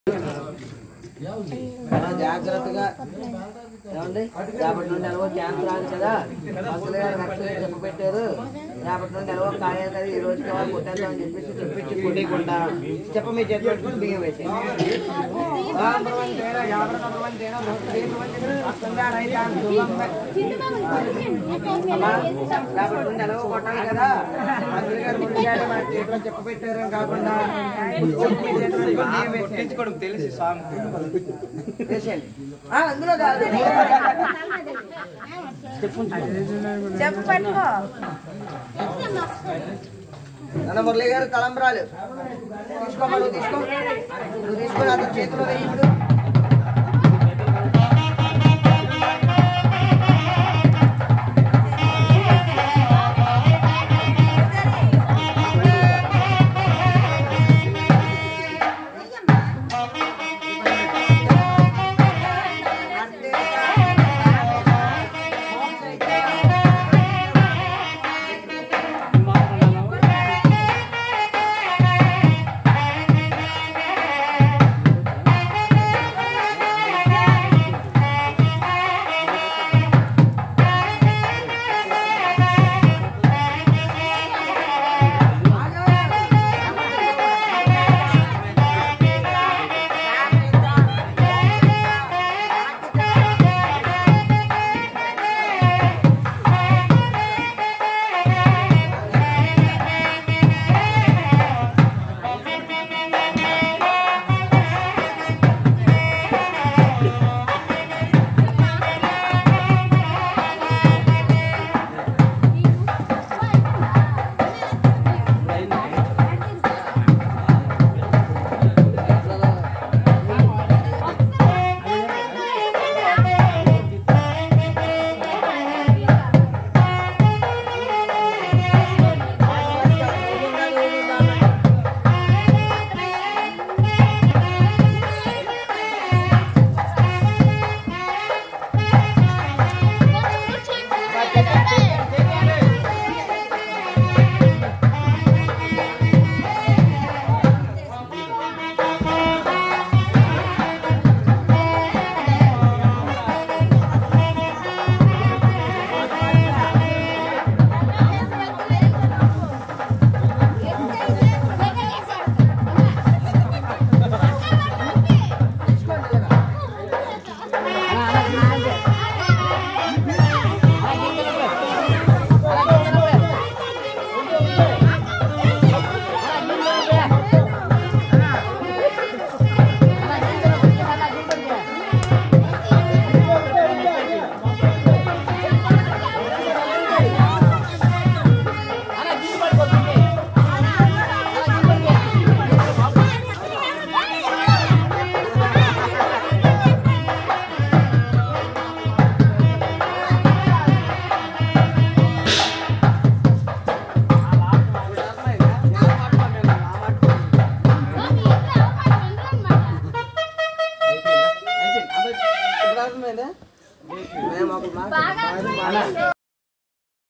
చాలా జాగ్రత్తగా ఏమండి రేపటి నుండి ఎలాగో క్యాన్సర్ రాదు కదా పంతులు గారు రక్తం చెప్ప పెట్టారు రేపటి నుండి ఎలాగో కాయాలి కదా ఈ రోజుకి వాళ్ళు కొట్టేద్దాం అని చెప్పేసి చెప్పించి కొట్టేయకుండా చెప్ప మీ చేతి పెట్టుకుని బియ్యం వేసి రేపటి నుండి ఎలాగో కొట్టాలి కదా పంతులు గారు ముందు గారు మన చేతిలో చెప్ప పెట్టారు అని కాకుండా చెప్పు మీ చేతిలో పెట్టుకుని బియ్యం వేసేయండి. తెలిసి స్వామి వేసేయండి. ఆ, అందులో కాదు చెప్పు పట్టుకో నన్న మురళి గారు తలంబరాలు తీసుకోమా నువ్వు తీసుకో నువ్వు తీసుకొని అతని చేతిలో వేయి ఇప్పుడు